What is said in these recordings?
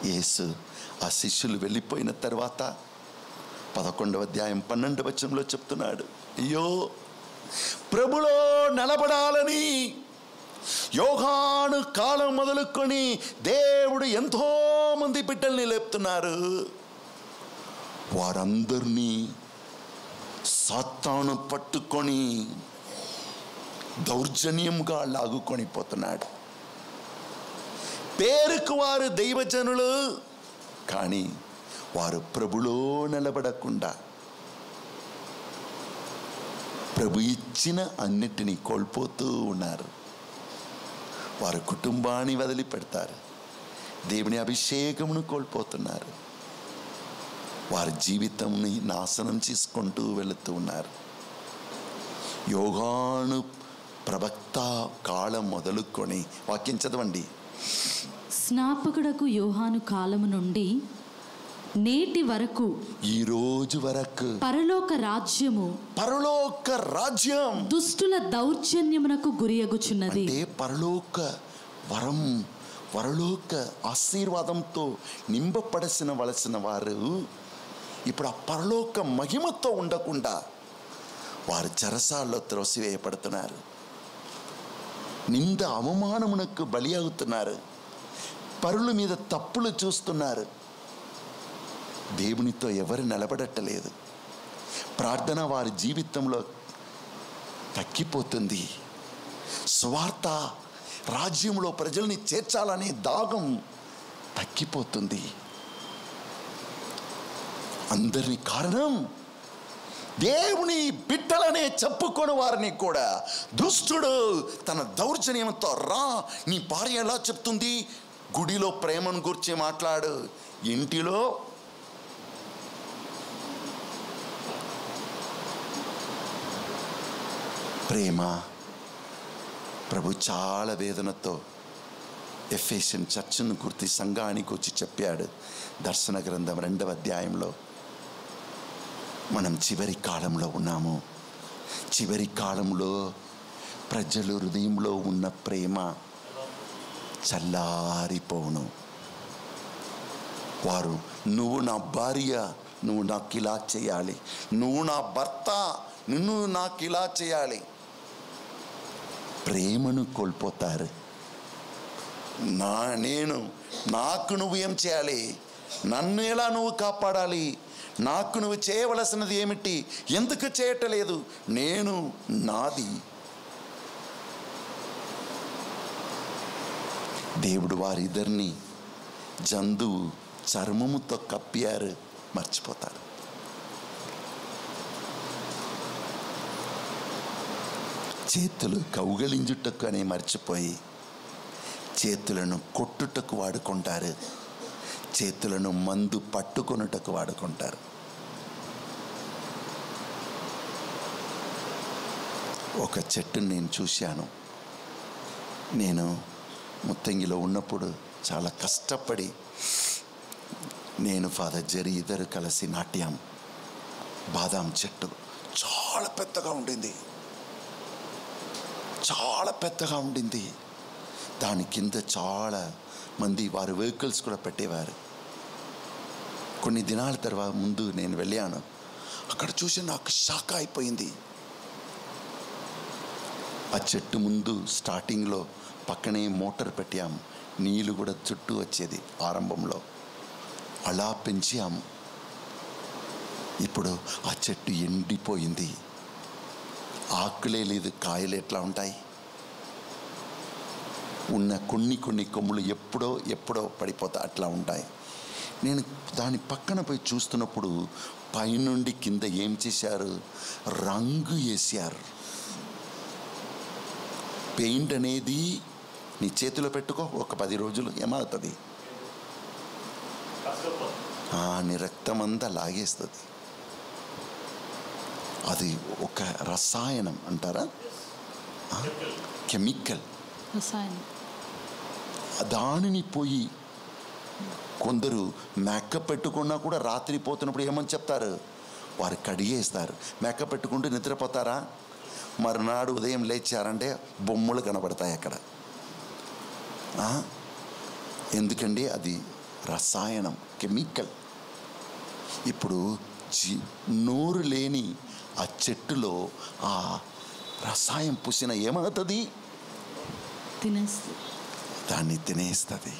యేసు ఆ శిష్యులు వెళ్ళిపోయిన తర్వాత పదకొండవ అధ్యాయం పన్నెండు వచనంలో చెప్తున్నాడు అయ్యో ప్రభులో నిలబడాలని యోగాను కాలం మొదలుకొని దేవుడు ఎంతో మంది బిడ్డల్ని లేపుతున్నారు వారందరినీ సత్తాను పట్టుకొని దౌర్జన్యంగా లాగుకొని పోతున్నాడు పేరుకు వారు దైవజనులు కానీ వారు ప్రభులో నిలబడకుండా ప్రభు ఇచ్చిన అన్నిటినీ కోల్పోతూ ఉన్నారు వారు కుటుంబాన్ని వదిలిపెడతారు దేవుని అభిషేకమును కోల్పోతున్నారు వారి జీవితంని నాశనం చేసుకుంటూ వెళుతూ ఉన్నారు యోగాను ప్రవక్త కాలం మొదలుకొని వాక్యం చదవండి స్నాపకుడకు యోహాను కాలము నుండి నేటి వరకు ఈ రోజు వరకు పరలోక రాజ్యము పరలోక రాజ్యం దుష్టుల దౌర్జన్యమునకు గురియగుచున్నది అంటే పరలోక వరం పరలోక ఆశీర్వాదంతో నింపపడసిన వలసిన వారు ఇప్పుడు ఆ పరలోక మహిమతో ఉండకుండా వారు చెరసాల్లో త్రోసివేయబడుతున్నారు నింద అవమానమునకు బలి అవుతున్నారు పరుల మీద తప్పులు చూస్తున్నారు దేవునితో ఎవరు నిలబడట్టలేదు ప్రార్థన వారి జీవితంలో తగ్గిపోతుంది స్వార్థ రాజ్యంలో ప్రజల్ని చేర్చాలనే దాగం తగ్గిపోతుంది అందరిని కారణం దేవుని బిడ్డలనే చెప్పుకొని వారిని కూడా దుష్టుడు తన దౌర్జన్యంతో రా నీ భార్య ఎలా చెప్తుంది గుడిలో ప్రేమను గురించి మాట్లాడు ఇంటిలో ప్రేమ ప్రభు చాలా వేదనతో ఎఫేషన్ చర్చను గుర్తి సంఘానికి వచ్చి చెప్పాడు దర్శన గ్రంథం రెండవ అధ్యాయంలో మనం చివరి కాలంలో ఉన్నాము చివరి కాలంలో ప్రజలు హృదయంలో ఉన్న ప్రేమ చల్లారిపోను వారు నువ్వు నా భార్య నువ్వు నాకు ఇలా చేయాలి నువ్వు నా భర్త నిన్ను నాకు ఇలా చేయాలి ప్రేమను కోల్పోతారు నా నేను నాకు నువ్వు ఏం చేయాలి నన్ను ఎలా నువ్వు కాపాడాలి నాకు నువ్వు చేయవలసినది ఏమిటి ఎందుకు చేయటలేదు నేను నాది దేవుడు వారిద్దరిని జంతువు చర్మముతో కప్పారు మర్చిపోతారు చేతులు కౌగలించుటకు అనే మర్చిపోయి చేతులను కొట్టుటకు వాడుకుంటారు చేతులను మందు పట్టుకొనుటకు వాడుకుంటారు ఒక చెట్టుని నేను చూశాను నేను ముత్తంగిలో ఉన్నప్పుడు చాలా కష్టపడి నేను ఫాదర్ జరి ఇద్దరు కలిసి నాట్యం బాదాం చెట్టు చాలా పెద్దగా ఉండింది చాలా పెద్దగా ఉండింది దాని కింద చాలా మంది వారి వెహికల్స్ కూడా పెట్టేవారు కొన్ని దినాల తర్వాత ముందు నేను వెళ్ళాను అక్కడ చూసి నాకు షాక్ అయిపోయింది ఆ చెట్టు ముందు స్టార్టింగ్లో పక్కనే మోటార్ పెట్టాము నీళ్ళు కూడా చుట్టూ వచ్చేది ఆరంభంలో అలా పెంచాము ఇప్పుడు ఆ చెట్టు ఎండిపోయింది ఆకులే లేదు కాయలు ఎట్లా ఉంటాయి ఉన్న కొన్ని కొన్ని కొమ్ములు ఎప్పుడో ఎప్పుడో పడిపోతా అట్లా ఉంటాయి నేను దాని పక్కన పోయి చూస్తున్నప్పుడు పైనుండి కింద ఏం చేశారు రంగు వేశారు పెయింట్ అనేది నీ చేతిలో పెట్టుకో ఒక పది రోజులు ఏమవుతుంది ఆ, నీ రక్తం అంతా లాగేస్తుంది అది ఒక రసాయనం అంటారా ఆ, కెమికల్ రసాయనం దానిని పోయి కొందరు మేకప్ పెట్టుకున్నా కూడా రాత్రి పోతున్నప్పుడు ఏమని చెప్తారు వారు కడిగేస్తారు మేకప్ పెట్టుకుంటూ నిద్రపోతారా మరునాడు ఉదయం లేచారంటే బొమ్మలు కనబడతాయి అక్కడ ఆ? ఎందుకండి అది రసాయనం కెమికల్ ఇప్పుడు జీ నోరు లేని ఆ చెట్టులో ఆ రసాయం పూసిన ఏమవుతుంది తినేస్తుంది దాన్ని తినేస్తుంది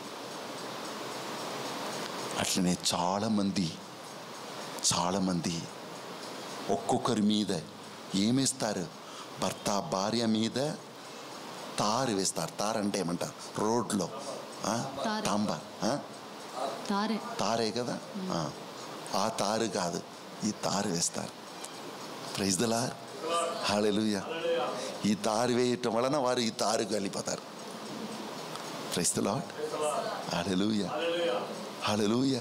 అట్లనే చాలామంది చాలామంది ఒక్కొక్కరి మీద ఏమేస్తారు భర్త భార్య మీద తారు వేస్తారు తారు అంటే ఏమంటారు రోడ్లో ఆ? తారు. తాంబ ఆ? తారే తారే కదా ఆ. ఆ తారు కాదు ఈ తారు వేస్తారు ప్రైజ్ దలా హాలెలుయ ఈ తారు వేయటం వలన వారు ఈ తారు కలిపోతారు praise the lord hallelujah hallelujah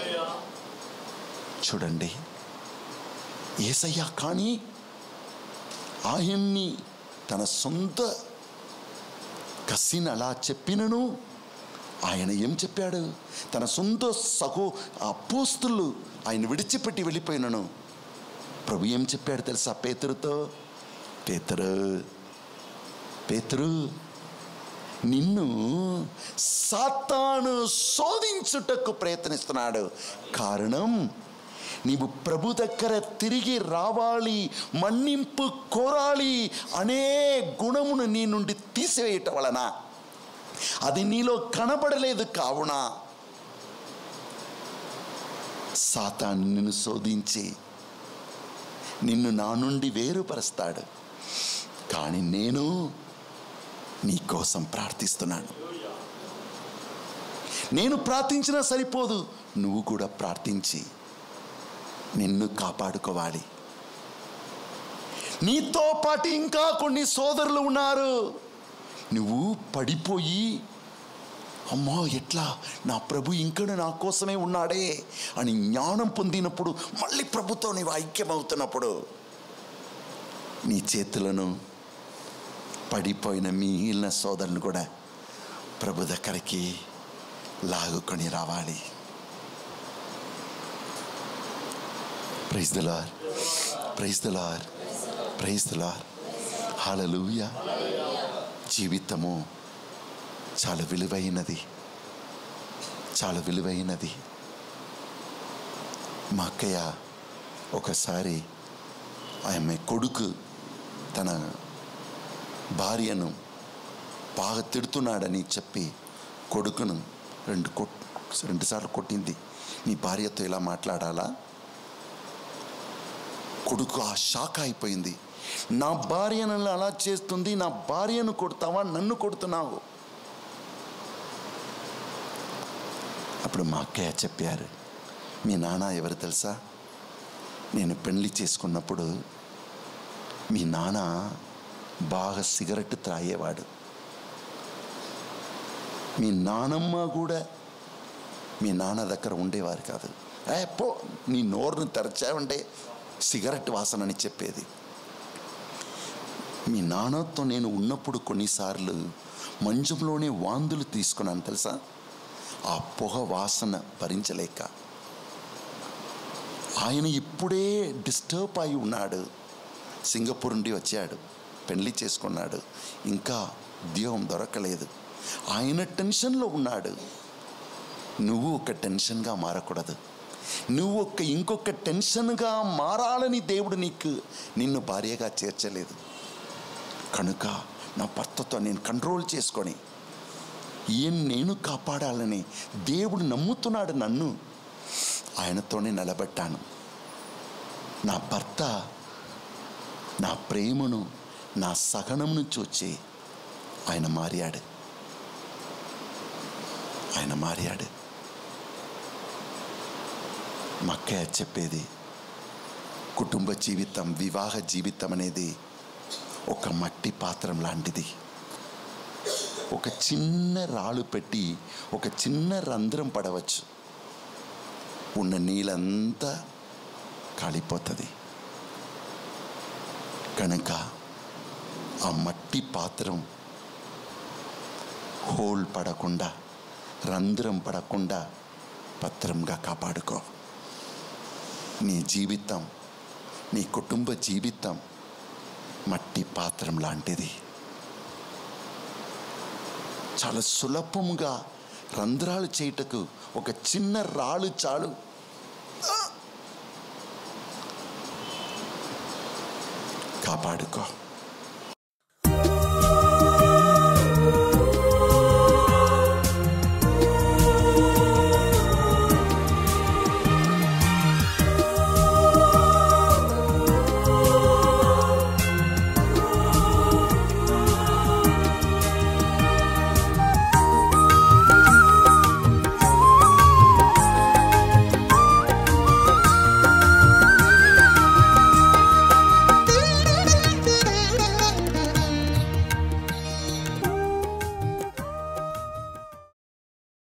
చూడండి ఏసయ్యా కానీ ఆయన్ని తన సొంత కసిని అలా చెప్పినను ఆయన ఏం చెప్పాడు తన సొంత సహో అపోస్తులు ఆయన విడిచిపెట్టి వెళ్ళిపోయినను ప్రభు ఏం చెప్పాడు తెలుసా పేతురుతో పేతురు పేతురు నిన్ను సాతాను శోధించుటకు ప్రయత్నిస్తున్నాడు కారణం నీవు ప్రభు దగ్గర తిరిగి రావాలి మన్నింపు కోరాలి అనే గుణమును నీ నుండి తీసివేయటం వలన అది నీలో కనబడలేదు కావున సాతాను నిన్ను శోధించి నిన్ను నా నుండి వేరుపరుస్తాడు కానీ నేను నీ కోసం ప్రార్థిస్తున్నాను నేను ప్రార్థించినా సరిపోదు నువ్వు కూడా ప్రార్థించి నిన్ను కాపాడుకోవాలి నీతో పాటు ఇంకా కొన్ని సోదరులు ఉన్నారు నువ్వు పడిపోయి అమ్మా ఎట్లా నా ప్రభు ఇంకను నా కోసమే ఉన్నాడే అని జ్ఞానం పొందినప్పుడు మళ్ళీ ప్రభుతో నీవు ఐక్యమవుతున్నప్పుడు నీ చేతులను పడిపోయిన మిగిలిన సోదరుని కూడా ప్రభు దగ్గరికి లాగుకొని రావాలి praise the lord praise the lord praise the lord hallelujah జీవితము చాలా విలువైనది చాలా విలువైనది మా అక్కయ్య ఒకసారి ఆమె కొడుకు తన భార్యను బాగా తిడుతున్నాడని చెప్పి కొడుకును రెండు కొట్ రెండుసార్లు కొట్టింది నీ భార్యతో ఇలా మాట్లాడాలా కొడుకు ఆ షాక్ అయిపోయింది నా భార్యను అలా చేస్తుంది నా భార్యను కొడతావా నన్ను కొడుతున్నావు అప్పుడు మా అక్కయ్య చెప్పారు మీ నాన్న ఎవరు తెలుసా నేను పెళ్లి చేసుకున్నప్పుడు మీ నాన్న బాగా సిగరెట్ త్రాగేవాడు మీ నానమ్మ కూడా మీ నాన్న దగ్గర ఉండేవారు కాదు ఏ పో నీ నోరును తెరచావంటే సిగరెట్ వాసన అని చెప్పేది మీ నాన్నతో నేను ఉన్నప్పుడు కొన్నిసార్లు మంచంలోనే వాందులు తీసుకున్నాను తెలుసా ఆ పొగ వాసన భరించలేక ఆయన ఇప్పుడే డిస్టర్బ్ అయి ఉన్నాడు సింగపూర్ నుండి వచ్చాడు పెళ్లి చేసుకున్నాడు ఇంకా ఉద్యోగం దొరకలేదు ఆయన టెన్షన్లో ఉన్నాడు నువ్వు ఒక టెన్షన్గా మారకూడదు నువ్వు ఒక ఇంకొక టెన్షన్గా మారాలని దేవుడు నీకు నిన్ను భార్యగా చేర్చలేదు కనుక నా భర్తతో నేను కంట్రోల్ చేసుకొని ఈయన నేను కాపాడాలని దేవుడు నమ్ముతున్నాడు నన్ను ఆయనతోనే నిలబెట్టాను నా భర్త నా ప్రేమను నా సహనమును చూచి ఆయన మారాడు ఆయన మారాడు మక్కయ్య చెప్పేది కుటుంబ జీవితం వివాహ జీవితం అనేది ఒక మట్టి పాత్రం లాంటిది ఒక చిన్న రాళ్ళు పెట్టి ఒక చిన్న రంధ్రం పడవచ్చు ఉన్న నీళ్ళంతా కాలిపోతుంది కనుక ఆ మట్టి పాత్రం హోల్ పడకుండా రంధ్రం పడకుండా భద్రంగా కాపాడుకో నీ జీవితం నీ కుటుంబ జీవితం మట్టి పాత్రం లాంటిది చాలా సులభముగా రంధ్రాలు చేయుటకు ఒక చిన్న రాళ్ళు చాలు కాపాడుకో